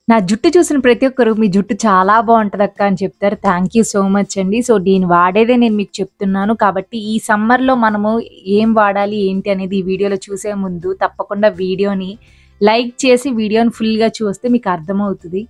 నా జుట్టు చూసిన ప్రతి ఒక్కరు మీ జుట్టు చాలా బాగుంటదక్క అని చెప్తారు. థ్యాంక్ యూ సో మచ్ అండి. సో, నేను వాడేదే నేను మీకు చెప్తున్నాను. కాబట్టి ఈ సమ్మర్‌లో మనము ఏం వాడాలి, ఏంటి అనేది ఈ వీడియోలో చూసే ముందు తప్పకుండా వీడియోని లైక్ చేసి వీడియోని ఫుల్‌గా చూస్తే మీకు అర్థమవుతది.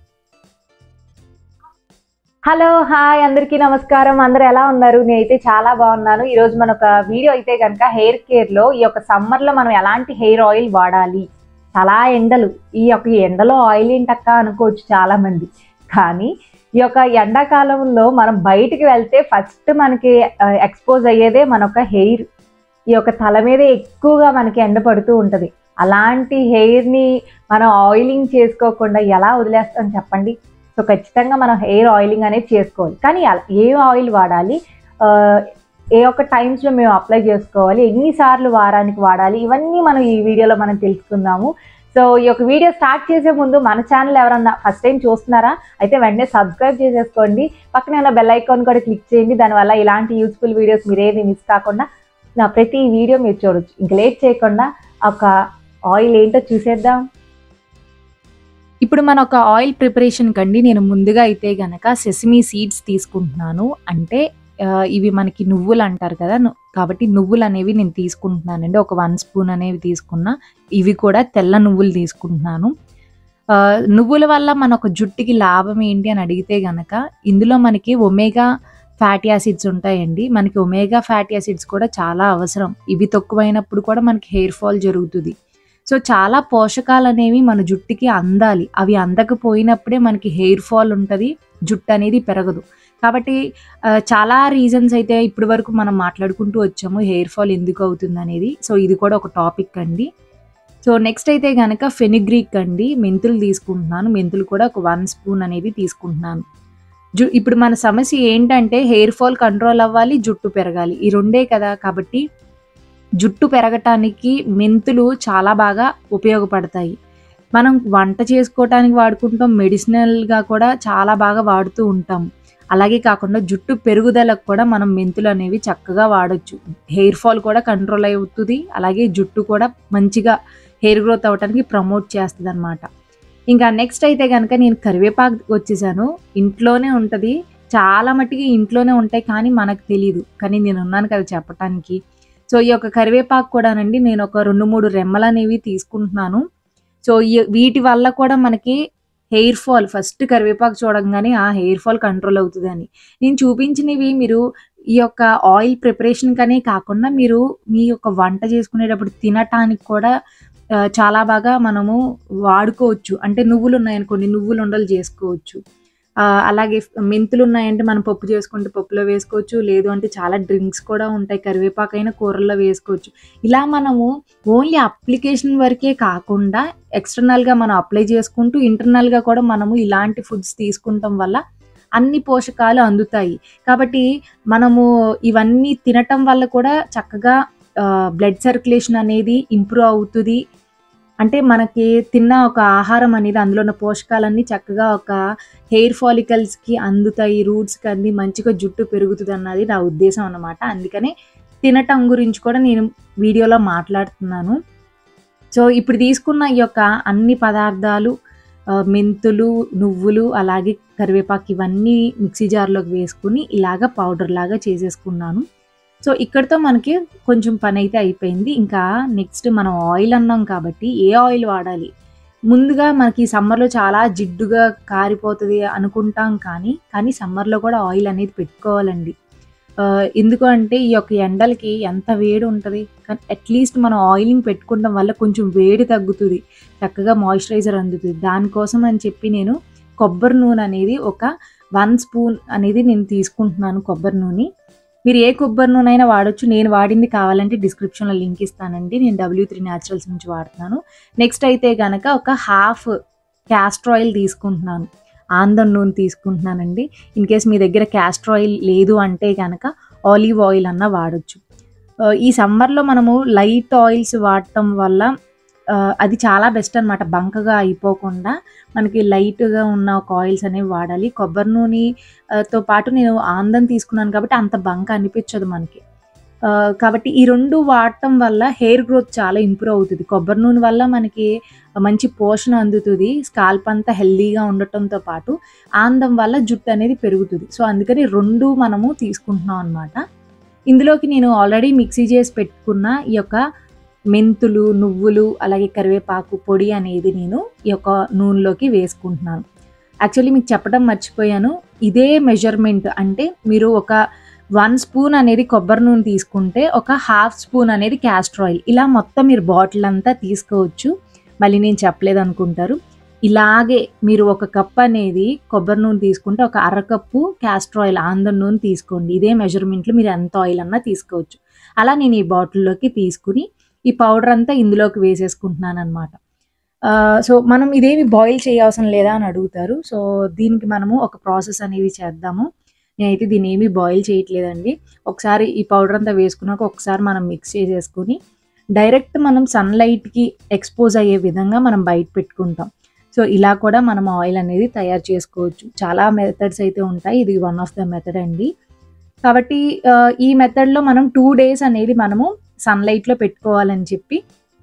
హలో! హాయ్! అందరికీ నమస్కారం. అందరూ ఎలా ఉన్నారు? నేనైతే చాలా బాగున్నాను. ఈరోజు మన ఒక వీడియో అయితే గనక హెయిర్ కేర్‌లో ఈ యొక్క సమ్మర్‌లో మనం ఎలాంటి హెయిర్ ఆయిల్ వాడాలి? చాలా ఎండలు. ఈ యొక్క ఎండలో ఆయిల్ ఏంటక్క అనుకోవచ్చు చాలామంది. కానీ ఈ యొక్క ఎండాకాలంలో మనం బయటికి వెళ్తే ఫస్ట్ మనకి ఆహ్, ఎక్స్‌పోజ్ అయ్యేదే మన యొక్క హెయిర్. ఈ యొక్క తల మీదే ఎక్కువగా మనకి ఎండ పడుతూ ఉంటది. అలాంటి హెయిర్‌ని మనం ఆయిలింగ్ చేసుకోకుండా ఎలా వదిలేస్తాం చెప్పండి? సో, ఖచ్చితంగా మనం హెయిర్ ఆయిలింగ్ అనేది చేసుకోవాలి. కానీ అల ఏ ఆయిల్ వాడాలి? ఆహ్, ఏ ఒక్క టైమ్స్‌లో మేము అప్లై చేసుకోవాలి? ఎన్ని సార్లు వారానికి వాడాలి? ఇవన్నీ మనం ఈ వీడియోలో మనం తెలుసుకుందాము. సో, ఈ యొక్క వీడియో స్టార్ట్ చేసే ముందు మన ఛానల్ ఎవరన్నా ఫస్ట్ టైమ్ చూస్తున్నారా? అయితే వెంటనే సబ్స్క్రైబ్ చేసేసుకోండి. పక్కనే ఉన్న బెల్ ఐకాన్ కూడా క్లిక్ చేయండి. దానివల్ల ఇలాంటి యూజ్‌ఫుల్ వీడియోస్ మీరేది మిస్ కాకుండా నా ప్రతి వీడియో మీరు చూడొచ్చు. ఇంక లేట్ చేయకుండా ఒక ఆయిల్ ఏంటో చూసేద్దాం. ఇప్పుడు మన ఒక ఆయిల్ ప్రిపరేషన్ కండి నేను ముందుగా అయితే గనక సెసమీ సీడ్స్ తీసుకుంటున్నాను. అంటే ఆహ్, ఇవి మనకి నువ్వులు అంటారు కదా! ను కాబట్టి నువ్వులనేవి నేను తీసుకుంటున్నానండి. ఒక 1 స్పూన్ అనేవి తీసుకున్నా. ఇవి కూడా తెల్ల నువ్వులు తీసుకుంటున్నాను. ఆహ్, నువ్వుల వల్ల మన ఒక జుట్టుకి లాభం ఏంటి అని అడిగితే గనక ఇందులో మనకి ఒమేగా ఫ్యాటీ యాసిడ్స్ ఉంటాయండి. మనకి ఒమేగా ఫ్యాటీ యాసిడ్స్ కూడా చాలా అవసరం. ఇవి తక్కువైనప్పుడు కూడా మనకి హెయిర్ ఫాల్ జరుగుతది. సో, చాలా పోషకాలనేవి మన జుట్టుకి అందాలి. అవి అందకపోయినప్పుడే మనకి హెయిర్ ఫాల్ ఉంటది. జుట్టు అనేది పెరగదు. కాబట్టి ఆహ్, చాలా రీజన్స్ అయితే ఇప్పటి వరకు మనం మాట్లాడుకుంటూ వచ్చాము. హెయిర్ ఫాల్ ఎందుకు అవుతుందనేది. సో, ఇది కూడా ఒక టాపిక్ అండి. సో, నెక్స్ట్ అయితే గనక ఫెనుగ్రీక్ అండి. మెంతులు తీసుకుంటున్నాను. మెంతులు కూడా ఒక 1 స్పూన్ అనేది తీసుకుంటున్నాను. జు ఇప్పుడు మన సమస్య ఏంటంటే హెయిర్ ఫాల్ కంట్రోల్ అవ్వాలి. జుట్టు పెరగాలి. ఈ రెండే కదా! కాబట్టి జుట్టు పెరగటానికి మెంతులు చాలా బాగా ఉపయోగపడతాయి. మనం వంట చేసుకోవటానికి వాడుకుంటాం. మెడిసినల్‌గా కూడా చాలా బాగా వాడుతూ ఉంటాం. అలాగే కాకుండా జుట్టు పెరుగుదలకు కూడా మనం మెంతులనేవి చక్కగా వాడొచ్చు. హెయిర్ ఫాల్ కూడా కంట్రోల్ అవుతది. అలాగే జుట్టు కూడా మంచిగా హెయిర్ గ్రోత్ అవ్వటానికి ప్రమోట్ చేస్తదనమాట. ఇంకా నెక్స్ట్ అయితే గనక నేను కరివేపాకు వచ్చేసాను. ఇంట్లోనే ఉంటది. చాలా మటికి ఇంట్లోనే ఉంటాయి. కానీ మనకు తెలీదు. కానీ నేనున్నాను కదా చెప్పటానికి. సో, ఈ యొక్క కరివేపాకు కూడానండి నేను ఒక 2, 3 రెమ్మలనేవి తీసుకుంటున్నాను. సో, ఈ వీటి వల్ల కూడా మనకి హెయిర్ ఫాల్ ఫస్ట్ కరివేపాకు చూడంగానే ఆ! హెయిర్ ఫాల్ కంట్రోల్ అవుతదని. నేను చూపించినవి మీరు ఈ యొక్క ఆయిల్ ప్రిపరేషన్‌కనే కాకుండా మీరు మీ యొక్క వంట చేసుకునేటప్పుడు తినటానికి కూడా ఆహ్, చాలా బాగా మనము వాడుకోవచ్చు. అంటే నువ్వులున్నాయనుకోండి నువ్వులుండలు చేసుకోవచ్చు. ఆహ్, అలాగే ఫ్ మెంతులున్నాయంటే మనం పప్పు చేసుకుంటే పప్పులో వేసుకోవచ్చు. లేదు అంటే చాలా డ్రింక్స్ కూడా ఉంటాయి. కరివేపాకైనా కూరల్లో వేసుకోవచ్చు. ఇలా మనము ఓన్లీ అప్లికేషన్ వరకే కాకుండా ఎక్స్‌టర్నల్‌గా మనం అప్లై చేసుకుంటూ ఇంటర్నల్‌గా కూడా మనము ఇలాంటి ఫుడ్స్ తీసుకుంటం వల్ల అన్ని పోషకాలు అందుతాయి. కాబట్టి మనము ఇవన్నీ తినటం వల్ల కూడా చక్కగా ఆహ్, బ్లడ్ సర్క్యులేషన్ అనేది ఇంప్రూవ్ అవుతది. అంటే మనకి తిన్న ఒక ఆహారం అనేది అందులో ఉన్న పోషకాలన్నీ చక్కగా ఒక హెయిర్ ఫాలికల్స్‌కి అందుతాయి. రూట్స్‌కి అంది మంచిగా జుట్టు పెరుగుతదన్నది నా ఉద్దేశం అన్నమాట. అందుకనే తినటం గురించి కూడా నేను వీడియోలో మాట్లాడుతున్నాను. సో, ఇప్పుడు తీసుకున్న ఈ యొక్క అన్ని పదార్థాలు ఆహ్, మెంతులు, నువ్వులు అలాగే కరివేపాకు ఇవన్నీ మిక్సీ జార్‌లోకి వేసుకొని ఇలాగ పౌడర్‌లాగా చేసేసుకున్నాను. సో, ఇక్కడితో మనకి కొంచెం పనైతే అయిపోయింది. ఇంకా నెక్స్ట్ మనం ఆయిల్ అన్నాం కాబట్టి ఏ ఆయిల్ వాడాలి? ముందుగా మనకి సమ్మర్‌లో చాలా జిడ్డుగా కారిపోతది అనుకుంటాం కానీ, కానీ సమ్మర్‌లో కూడా ఆయిల్ అనేది పెట్టుకోవాలండి. ఆహ్, ఎందుకు అంటే ఈ యొక్క ఎండలకి ఎంత వేడి ఉంటది. కానీ అట్‌లీస్ట్ మనం ఆయిలింగ్ పెట్టుకోవడం వల్ల కొంచెం వేడి తగ్గుతది. చక్కగా మాయిశ్చరైజర్ అందుతది. దానికోసం అని చెప్పి నేను కొబ్బరి నూనె అనేది ఒక 1 స్పూన్ అనేది నేను తీసుకుంటున్నాను కొబ్బరి నూనె. మీరు ఏ కొబ్బరి నూనె అయినా వాడొచ్చు. నేను వాడింది కావాలంటే డిస్క్రిప్షన్‌లో లింక్ ఇస్తానండి. నేను డబ్ల్యూ3 న్యాచురల్స్ నుంచి వాడుతున్నాను. నెక్స్ట్ అయితే గనక ఒక హాఫ్ క్యాస్టర్ ఆయిల్ తీసుకుంటున్నాను. ఆందం నూనె తీసుకుంటున్నానండి. ఇన్‌కేస్ మీ దగ్గర క్యాస్టర్ ఆయిల్ లేదు అంటే గనక ఆలివ్ ఆయిల్ అన్నా వాడొచ్చు. ఆహ్, ఈ సమ్మర్‌లో మనము లైట్ ఆయిల్స్ వాడటం వల్ల ఆహ్, అది చాలా బెస్ట్ అనమాట. బంకగా అయిపోకుండా మనకి లైట్‌గా ఉన్న ఒక ఆయిల్స్ అనేవి వాడాలి. కొబ్బరి నూనె ఆహ్, తో పాటు నేను ఆందం తీసుకున్నాను కాబట్టి అంత బంక అనిపించదు మనకి. ఆ, కాబట్టి ఈ రెండు వాడటం వల్ల హెయిర్ గ్రోత్ చాలా ఇంప్రూవ్ అవుతుంది కొబ్బరి నూనె వల్ల మనకి మంచి పోషణ అందుతుంది స్కాల్ప్ అంతా హెల్దీగా ఉండటంతో పాటు ఆనందం వల్ల జుట్టు అనేది పెరుగుతుంది సో అందుకని రెండు మనము తీసుకుంటున్నాం అనమాట ఇందులోకి నేను ఆల్రెడీ మిక్సీ చేసి పెట్టుకున్న ఈ యొక్క మెంతులు నువ్వులు అలాగే కరివేపాకు పొడి అనేది నేను ఈ యొక్క నూనెలోకి వేసుకుంటున్నాను యాక్చువల్లీ మీకు చెప్పడం మర్చిపోయాను ఇదే మెజర్మెంట్ అంటే మీరు ఒక వన్ స్పూన్ అనేది కొబ్బరి నూనె తీసుకుంటే ఒక హాఫ్ స్పూన్ అనేది క్యాస్టర్ ఆయిల్ ఇలా మొత్తం మీరు బాటిల్ అంతా తీసుకోవచ్చు మళ్ళీ నేను చెప్పలేదు అనుకుంటారు ఇలాగే మీరు ఒక కప్ అనేది కొబ్బరి నూనె తీసుకుంటే ఒక అరకప్పు క్యాస్టర్ ఆయిల్ ఆంధ్ర నూనె తీసుకోండి ఇదే మెజర్మెంట్లో మీరు ఎంత ఆయిల్ అన్నా తీసుకోవచ్చు అలా నేను ఈ బాటిల్లోకి తీసుకుని ఈ పౌడర్ అంతా ఇందులోకి వేసేసుకుంటున్నాను అనమాట సో మనం ఇదేమి బాయిల్ చేయవసరం లేదా అని అడుగుతారు సో దీనికి మనము ఒక ప్రాసెస్ అనేది చేద్దాము నేనైతే దీన్ని ఏమీ బాయిల్ చేయట్లేదండి ఒకసారి ఈ పౌడర్ అంతా వేసుకున్నాక ఒకసారి మనం మిక్స్ చేసేసుకుని డైరెక్ట్ మనం సన్లైట్కి ఎక్స్పోజ్ అయ్యే విధంగా మనం బయట పెట్టుకుంటాం సో ఇలా కూడా మనం ఆయిల్ అనేది తయారు చేసుకోవచ్చు చాలా మెథడ్స్ అయితే ఉంటాయి ఇది వన్ ఆఫ్ ద మెథడ్ అండి కాబట్టి ఆ, ఈ మెథడ్లో మనం టూ డేస్ అనేది మనము సన్లైట్లో పెట్టుకోవాలని చెప్పి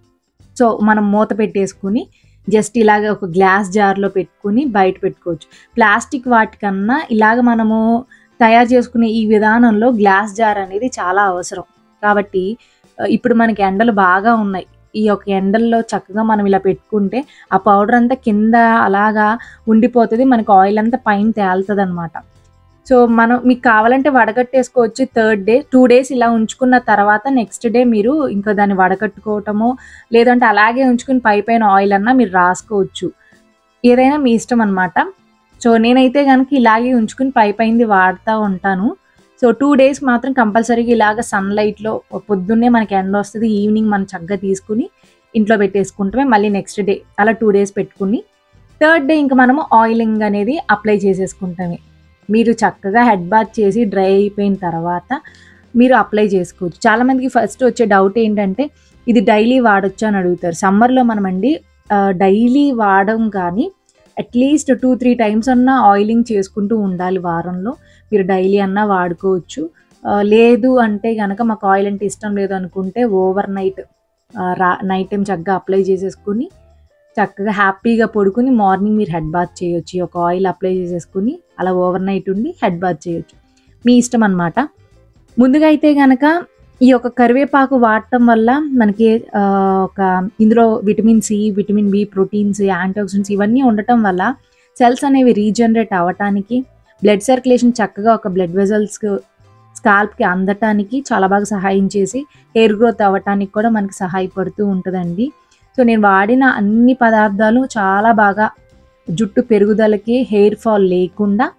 సో మనం మూత పెట్టేసుకుని జస్ట్ ఇలాగ ఒక గ్లాస్ జార్లో పెట్టుకుని బయట పెట్టుకోవచ్చు ప్లాస్టిక్ వాటికన్నా ఇలాగ మనము తయారు చేసుకునే ఈ విధానంలో గ్లాస్ జార్ అనేది చాలా అవసరం కాబట్టి ఆ, ఇప్పుడు మనకి ఎండలు బాగా ఉన్నాయి ఈ యొక్క ఎండల్లో చక్కగా మనం ఇలా పెట్టుకుంటే ఆ పౌడర్ అంతా కింద అలాగా ఉండిపోతుంది మనకి ఆయిల్ అంతా పైన తేలుతుంది అనమాట సో మనం మీకు కావాలంటే వడగట్టేసుకోవచ్చు థర్డ్ డే టూ డేస్ ఇలా ఉంచుకున్న తర్వాత నెక్స్ట్ డే మీరు ఇంకా దాన్ని వడగట్టుకోవటమో లేదంటే అలాగే ఉంచుకుని పై పైన ఆయిల్ అన్నా మీరు రాసుకోవచ్చు ఏదైనా మీ ఇష్టం అనమాట సో నేనైతే కనుక ఇలాగే ఉంచుకుని పై పైంది వాడుతూ ఉంటాను సో టూ డేస్ మాత్రం కంపల్సరీగా ఇలాగ సన్లైట్లో పొద్దున్నే మనకి ఎండ వస్తుంది ఈవినింగ్ మనం చక్కగా తీసుకుని ఇంట్లో పెట్టేసుకుంటామే మళ్ళీ నెక్స్ట్ డే అలా టూ డేస్ పెట్టుకుని థర్డ్ డే ఇంకా మనము ఆయిలింగ్ అనేది అప్లై చేసేసుకుంటామే మీరు చక్కగా హెడ్ బాత్ చేసి డ్రై అయిపోయిన తర్వాత మీరు అప్లై చేసుకోవచ్చు చాలామందికి ఫస్ట్ వచ్చే డౌట్ ఏంటంటే ఇది డైలీ వాడొచ్చు అని అడుగుతారు సమ్మర్లో మనమండి డైలీ వాడడం కానీ అట్లీస్ట్ టూ త్రీ టైమ్స్ అన్నా ఆయిలింగ్ చేసుకుంటూ ఉండాలి వారంలో మీరు డైలీ అన్నా వాడుకోవచ్చు ఆ, లేదు అంటే కనుక మాకు ఆయిల్ అంటే ఇష్టం లేదు అనుకుంటే ఓవర్ నైట్ రా నైట్ టైం చక్కగా అప్లై చేసేసుకుని చక్కగా హ్యాపీగా పడుకుని మార్నింగ్ మీరు హెడ్ బాత్ చేయొచ్చు ఈ ఒక ఆయిల్ అప్లై చేసేసుకుని అలా ఓవర్ నైట్ ఉండి హెడ్ బాత్ చేయొచ్చు మీ ఇష్టం అనమాట ముందుగా అయితే కనుక ఈ యొక్క కరివేపాకు వాడటం వల్ల మనకి ఆ, ఒక ఇందులో vitamin C vitamin B proteins antioxidants ఇవన్నీ ఉండటం వల్ల సెల్స్ అనేవి రీజనరేట్ అవ్వటానికి బ్లడ్ సర్క్యులేషన్ చక్కగా ఒక బ్లడ్ వెజల్స్ స్కాల్ప్కి అందటానికి చాలా బాగా సహాయం చేసి హెయిర్ గ్రోత్ అవ్వటానికి కూడా మనకి సహాయపడుతూ ఉంటుందండి సో నేను వాడిన అన్ని పదార్థాలు చాలా బాగా జుట్టు పెరుగుదలకి హెయిర్ ఫాల్ లేకుండా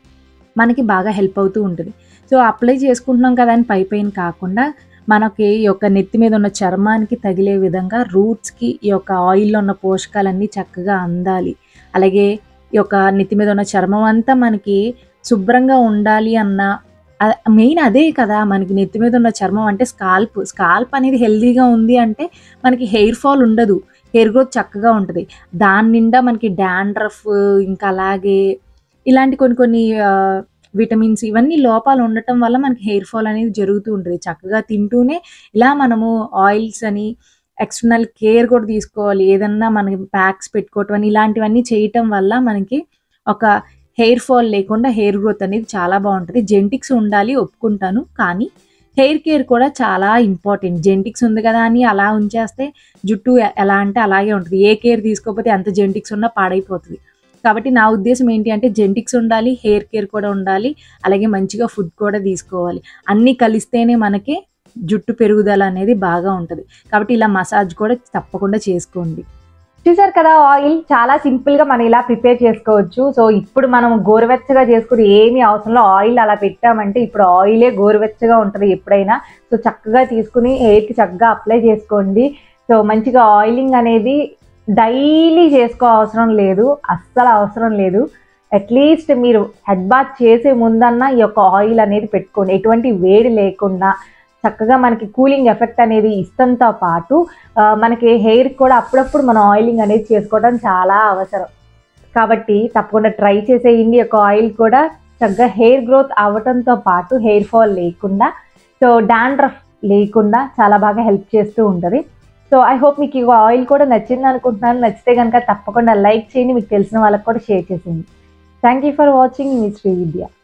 మనకి బాగా హెల్ప్ అవుతూ ఉంటుంది సో అప్లై చేసుకుంటున్నాం కదా అని పై పైన కాకుండా మనకి ఈ యొక్క నెత్తి మీద ఉన్న చర్మానికి తగిలే విధంగా రూట్స్కి ఈ యొక్క ఆయిల్లో ఉన్న పోషకాలన్నీ చక్కగా అందాలి అలాగే ఈ యొక్క నెత్తి మీద ఉన్న చర్మం అంతా మనకి శుభ్రంగా ఉండాలి అన్న మెయిన్ అదే కదా మనకి నెత్తి మీద ఉన్న చర్మం అంటే స్కాల్ప్ స్కాల్ప్ అనేది హెల్దీగా ఉంది అంటే మనకి హెయిర్ ఫాల్ ఉండదు హెయిర్ గ్రోత్ చక్కగా ఉంటుంది దాని నిండా మనకి డాండ్రఫ్ ఇంకా అలాగే ఇలాంటి కొన్ని కొన్ని ఆ, విటమిన్స్ ఇవన్నీ లోపాలు ఉండటం వల్ల మనకి హెయిర్ ఫాల్ అనేది జరుగుతూ ఉంటుంది చక్కగా తింటూనే ఇలా మనము ఆయిల్స్ అని ఎక్స్టర్నల్ కేర్ కూడా తీసుకోవాలి ఏదన్నా మనకి ప్యాక్స్ పెట్టుకోవటం అని ఇలాంటివన్నీ చేయటం వల్ల మనకి ఒక హెయిర్ ఫాల్ లేకుండా హెయిర్ గ్రోత్ అనేది చాలా బాగుంటుంది జెంటిక్స్ ఉండాలి ఒప్పుకుంటాను కానీ హెయిర్ కేర్ కూడా చాలా ఇంపార్టెంట్ జెంటిక్స్ ఉంది కదా అని అలా ఉంచేస్తే జుట్టు ఎ- ఎలా అంటే అలాగే ఉంటుంది ఏ కేర్ తీసుకోకపోతే ఎంత జెంటిక్స్ ఉన్నా పాడైపోతుంది కాబట్టి నా ఉద్దేశం ఏంటి అంటే జెంటిక్స్ ఉండాలి హెయిర్ కేర్ కూడా ఉండాలి అలాగే మంచిగా ఫుడ్ కూడా తీసుకోవాలి అన్నీ కలిస్తేనే మనకి జుట్టు పెరుగుదల అనేది బాగా ఉంటుంది కాబట్టి ఇలా మసాజ్ కూడా తప్పకుండా చేసుకోండి చూసారు కదా ఆయిల్ చాలా సింపుల్ గా మనం ఇలా ప్రిపేర్ చేసుకోవచ్చు సో ఇప్పుడు మనం గోరువెచ్చగా చేసుకుని ఏమీ అవసరం లేదు ఆయిల్ అలా పెట్టామంటే ఇప్పుడు ఆయిలే గోరువెచ్చగా ఉంటుంది ఎప్పుడైనా సో చక్కగా తీసుకుని hair కి చక్కగా అప్లై చేసుకోండి సో మంచిగా ఆయిలింగ్ అనేది డైలీ చేసుకో అవసరం లేదు అస్సలు అవసరం లేదు అట్లీస్ట్ మీరు హెడ్ బాత్ చేసే ముందన్నా ఈ యొక్క ఆయిల్ అనేది పెట్టుకోండి ఎటువంటి వేడి లేకుండా చక్కగా మనకి కూలింగ్ ఎఫెక్ట్ అనేది ఇస్తంతో పాటు ఆ, మనకి హెయిర్ కూడా అప్పుడప్పుడు మనం ఆయిలింగ్ అనేది చేసుకోవడం చాలా అవసరం కాబట్టి తప్పకుండా ట్రై చేసేయండి ఈ యొక్క ఆయిల్ కూడా చక్కగా హెయిర్ గ్రోత్ అవ్వటంతో పాటు హెయిర్ ఫాల్ లేకుండా సో డాండ్రఫ్ లేకుండా చాలా బాగా హెల్ప్ చేస్తూ ఉంటుంది సో ఐ హోప్ మీకు ఈ ఆయిల్ కూడా నచ్చింది అనుకుంటున్నాను నచ్చితే కనుక తప్పకుండా లైక్ చేయండి మీకు తెలిసిన వాళ్ళకి కూడా షేర్ చేసేయండి థ్యాంక్ యూ ఫర్ వాచింగ్ మీ శ్రీ విద్య